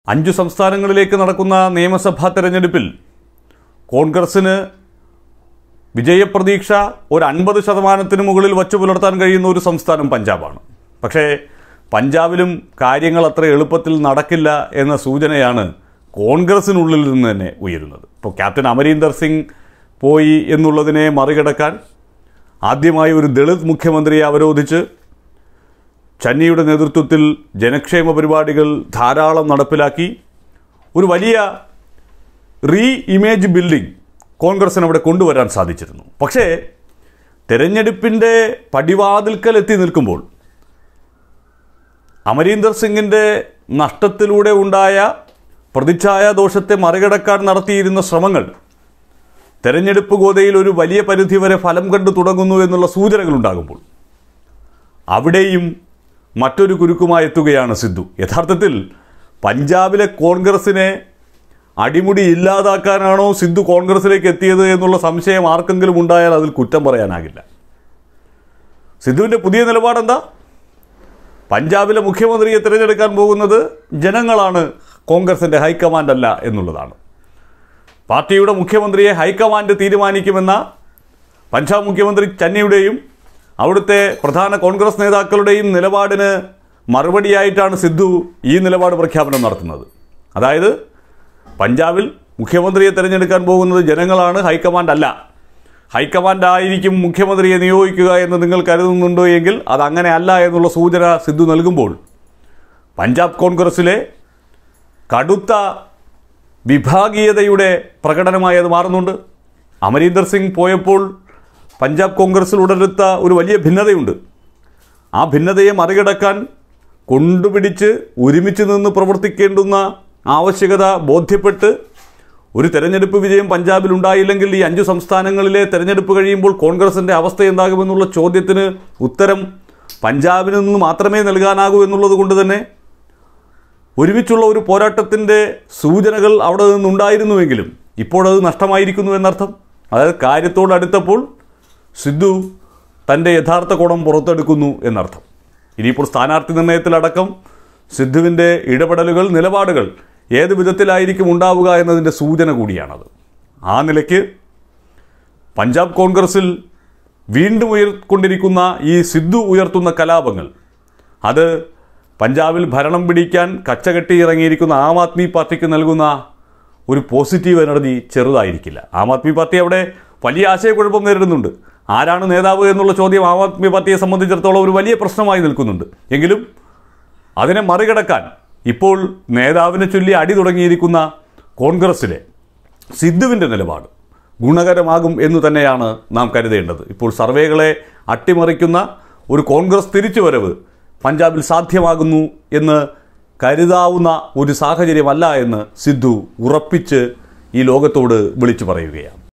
അഞ്ചു സംസ്ഥാനങ്ങളിലേക്ക് നടക്കുന്ന നിയമസഭാ തെരഞ്ഞെടുപ്പിൽ കോൺഗ്രസ്സിന് വിജയപ്രതീക്ഷ ഒരു അൻപത് ശതമാനത്തിന് മുകളിൽ വച്ചു പുലർത്താൻ കഴിയുന്ന ഒരു സംസ്ഥാനം പഞ്ചാബാണ് പക്ഷേ പഞ്ചാബിലും കാര്യങ്ങൾ അത്ര എളുപ്പത്തിൽ നടക്കില്ല എന്ന സൂചനയാണ് കോൺഗ്രസിനുള്ളിൽ നിന്ന് തന്നെ ഉയരുന്നത് ഇപ്പോൾ ക്യാപ്റ്റൻ അമരീന്ദർ സിംഗ് പോയി എന്നുള്ളതിനെ മറികടക്കാൻ ആദ്യമായി ഒരു ദളിത് മുഖ്യമന്ത്രിയെ അവരോധിച്ച് ചന്നിയുടെ നേതൃത്വത്തിൽ ജനക്ഷേമ പരിപാടികൾ ധാരാളം നടപ്പിലാക്കി ഒരു വലിയ റീ ഇമേജ് ബിൽഡിംഗ് കോൺഗ്രസിന് അവിടെ കൊണ്ടുവരാൻ സാധിച്ചിരുന്നു പക്ഷേ തെരഞ്ഞെടുപ്പിൻ്റെ പടിവാതിൽക്കൽ എത്തി നിൽക്കുമ്പോൾ അമരീന്ദർ സിംഗിൻ്റെ നഷ്ടത്തിലൂടെ ഉണ്ടായ പ്രതിച്ഛായ ദോഷത്തെ മറികടക്കാൻ നടത്തിയിരുന്ന ശ്രമങ്ങൾ തെരഞ്ഞെടുപ്പ് ഗോതയിൽ ഒരു വലിയ പരിധിവരെ ഫലം കണ്ടു തുടങ്ങുന്നു എന്നുള്ള സൂചനകളുണ്ടാകുമ്പോൾ അവിടെയും മറ്റൊരു കുരുക്കുമായി എത്തുകയാണ് സിദ്ധു യഥാർത്ഥത്തിൽ പഞ്ചാബിലെ കോൺഗ്രസിനെ അടിമുടി ഇല്ലാതാക്കാനാണോ സിദ്ധു കോൺഗ്രസിലേക്ക് എത്തിയത് എന്നുള്ള സംശയം ആർക്കെങ്കിലും ഉണ്ടായാൽ അതിൽ കുറ്റം പറയാനാകില്ല സിദ്ധുവിൻ്റെ പുതിയ നിലപാടെന്താ പഞ്ചാബിലെ മുഖ്യമന്ത്രിയെ തിരഞ്ഞെടുക്കാൻ പോകുന്നത് ജനങ്ങളാണ് കോൺഗ്രസിൻ്റെ ഹൈക്കമാൻഡ് അല്ല എന്നുള്ളതാണ് പാർട്ടിയുടെ മുഖ്യമന്ത്രിയെ ഹൈക്കമാൻഡ് തീരുമാനിക്കുമെന്ന പഞ്ചാബ് മുഖ്യമന്ത്രി ചന്നിയുടെയും അവിടുത്തെ പ്രധാന കോൺഗ്രസ് നേതാക്കളുടെയും നിലപാടിന് മറുപടിയായിട്ടാണ് സിദ്ധു ഈ നിലപാട് പ്രഖ്യാപനം നടത്തുന്നത് അതായത് പഞ്ചാബിൽ മുഖ്യമന്ത്രിയെ തിരഞ്ഞെടുക്കാൻ പോകുന്നത് ജനങ്ങളാണ് ഹൈക്കമാൻഡ് അല്ല ഹൈക്കമാൻഡ് ആയിരിക്കും മുഖ്യമന്ത്രിയെ നിയോഗിക്കുക എന്ന് നിങ്ങൾ കരുതുന്നുണ്ടോ എങ്കിൽ അത് അങ്ങനെ അല്ല എന്നുള്ള സൂചന സിദ്ധു നൽകുമ്പോൾ പഞ്ചാബ് കോൺഗ്രസിലെ കടുത്ത വിഭാഗീയതയുടെ പ്രകടനമായി അത് മാറുന്നുണ്ട് അമരീന്ദർ സിംഗ് പോയപ്പോൾ പഞ്ചാബ് കോൺഗ്രസിൽ ഉടലെടുത്ത ഒരു വലിയ ഭിന്നതയുണ്ട് ആ ഭിന്നതയെ മറികടക്കാൻ കൊണ്ടുപിടിച്ച് ഒരുമിച്ച് നിന്ന് പ്രവർത്തിക്കേണ്ടുന്ന ആവശ്യകത ബോധ്യപ്പെട്ട് ഒരു തെരഞ്ഞെടുപ്പ് വിജയം പഞ്ചാബിൽ ഉണ്ടായില്ലെങ്കിൽ ഈ അഞ്ചു സംസ്ഥാനങ്ങളിലെ തെരഞ്ഞെടുപ്പ് കഴിയുമ്പോൾ കോൺഗ്രസിൻ്റെ അവസ്ഥ എന്താകുമെന്നുള്ള ചോദ്യത്തിന് ഉത്തരം പഞ്ചാബിൽ നിന്ന് മാത്രമേ നൽകാനാകൂ എന്നുള്ളത് കൊണ്ട് തന്നെ ഒരുമിച്ചുള്ള ഒരു പോരാട്ടത്തിൻ്റെ സൂചനകൾ അവിടെ നിന്നുണ്ടായിരുന്നുവെങ്കിലും ഇപ്പോഴത് നഷ്ടമായിരിക്കുന്നു എന്നർത്ഥം അതായത് കാര്യത്തോടടുത്തപ്പോൾ സിദ്ധു തൻ്റെ യഥാർത്ഥ കോണം പുറത്തെടുക്കുന്നു എന്നർത്ഥം ഇനിയിപ്പോൾ സ്ഥാനാർത്ഥി നിർണയത്തിലടക്കം സിദ്ധുവിൻ്റെ ഇടപെടലുകൾ നിലപാടുകൾ ഏത് വിധത്തിലായിരിക്കും ഉണ്ടാവുക എന്നതിൻ്റെ സൂചന കൂടിയാണത് ആ നിലയ്ക്ക് പഞ്ചാബ് കോൺഗ്രസിൽ വീണ്ടും ഉയർക്കൊണ്ടിരിക്കുന്ന ഈ സിദ്ധു ഉയർത്തുന്ന കലാപങ്ങൾ അത് പഞ്ചാബിൽ ഭരണം പിടിക്കാൻ കച്ചകെട്ടി ഇറങ്ങിയിരിക്കുന്ന ആം ആദ്മി പാർട്ടിക്ക് നൽകുന്ന ഒരു പോസിറ്റീവ് എനർജി ചെറുതായിരിക്കില്ല ആം ആദ്മി പാർട്ടി അവിടെ വലിയ ആശയക്കുഴപ്പം നേരിടുന്നുണ്ട് ആരാണ് നേതാവ് എന്നുള്ള ചോദ്യം ആം ആദ്മി പാർട്ടിയെ സംബന്ധിച്ചിടത്തോളം ഒരു വലിയ പ്രശ്നമായി നിൽക്കുന്നുണ്ട് എങ്കിലും അതിനെ മറികടക്കാൻ ഇപ്പോൾ നേതാവിനെ ചൊല്ലി അടി തുടങ്ങിയിരിക്കുന്ന കോൺഗ്രസ്സിലെ സിദ്ധുവിൻ്റെ നിലപാട് ഗുണകരമാകും എന്ന് തന്നെയാണ് നാം കരുതേണ്ടത് ഇപ്പോൾ സർവേകളെ അട്ടിമറിക്കുന്ന ഒരു കോൺഗ്രസ് തിരിച്ചുവരവ് പഞ്ചാബിൽ സാധ്യമാകുന്നു എന്ന് കരുതാവുന്ന ഒരു സാഹചര്യമല്ല എന്ന് സിദ്ധു ഉറപ്പിച്ച് ഈ ലോകത്തോട് വിളിച്ചു പറയുകയാണ്